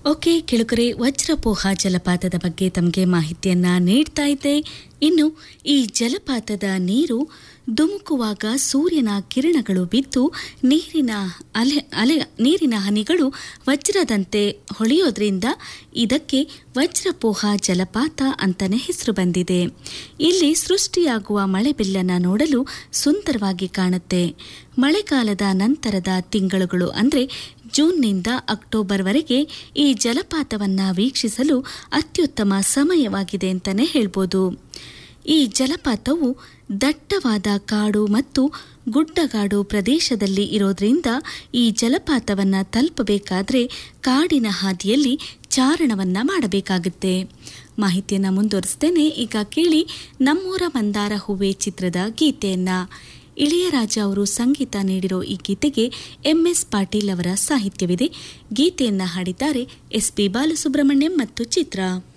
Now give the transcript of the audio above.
okay ಕೆಳಕರೆ ವಜ್ರಪೋಹ ಜಲಪಾತದ ಬಗ್ಗೆ ತಮಗೆ ಮಾಹಿತಿಯನ್ನ ನೀಡ್ತಾ ಇದ್ದೆ ಇನ್ನು ಈ ಜಲಪಾತದ ನೀರು ಧುಮುಕುವಾಗ ಸೂರ್ಯನ ಕಿರಣಗಳು ಬಿದ್ದು ನೀರಿನ ಅಲೆ ಅಲೆ ನೀರಿನ ಹನಿಗಳು ವಜ್ರದಂತೆ ಹೊಳೆಯೋದ್ರಿಂದ ಇದಕ್ಕೆ ವಜ್ರಪೋಹ ಜಲಪಾತ ಅಂತಾನೆ ಹೆಸರು ಬಂದಿದೆ ಇಲ್ಲಿ ಸೃಷ್ಟಿಯಾಗುವ ಮಳೆಬಿಲ್ಲನ್ನ ನೋಡಲು ಸುಂದರವಾಗಿ ಕಾಣುತ್ತೆ ಮಳೆಗಾಲದ ನಂತರದ ತಿಂಗಳುಗಳು ಅಂದರೆ ಜೂನ್ನಿಂದ ಅಕ್ಟೋಬರ್ವರೆಗೆ ಈ ಜಲಪಾತವನ್ನ ವೀಕ್ಷಿಸಲು ಅತ್ಯುತ್ತಮ ಸಮಯವಾಗಿದೆ ಅಂತಾನೆ ಹೇಳ್ಬೋದು ಈ ಜಲಪಾತವು ದಟ್ಟವಾದ ಕಾಡು ಮತ್ತು ಗುಡ್ಡಗಾಡು ಪ್ರದೇಶದಲ್ಲಿ ಇರೋದ್ರಿಂದ ಈ ಜಲಪಾತವನ್ನ ತಲುಪಬೇಕಾದ್ರೆ ಕಾಡಿನ ಹಾದಿಯಲ್ಲಿ ಚಾರಣವನ್ನ ಮಾಡಬೇಕಾಗುತ್ತೆ ಮಾಹಿತಿಯನ್ನ ಮುಂದುವರಿಸ್ತೇನೆ ಈಗ ಕೇಳಿ ನಮ್ಮೂರ ಮಂದಾರ ಹೂವೆ ಚಿತ್ರದ ಗೀತೆಯನ್ನ ಇಳೆಯರಾಜ ಅವರು ಸಂಗೀತ ನೀಡಿರೋ ಈ ಗೀತೆಗೆ ಎಂಎಸ್ ಪಾಟೀಲ್ ಅವರ ಸಾಹಿತ್ಯವಿದೆ ಗೀತೆಯನ್ನ ಹಾಡಿದ್ದಾರೆ ಎಸ್ಪಿ ಬಾಲಸುಬ್ರಹ್ಮಣ್ಯಂ ಮತ್ತು ಚಿತ್ರ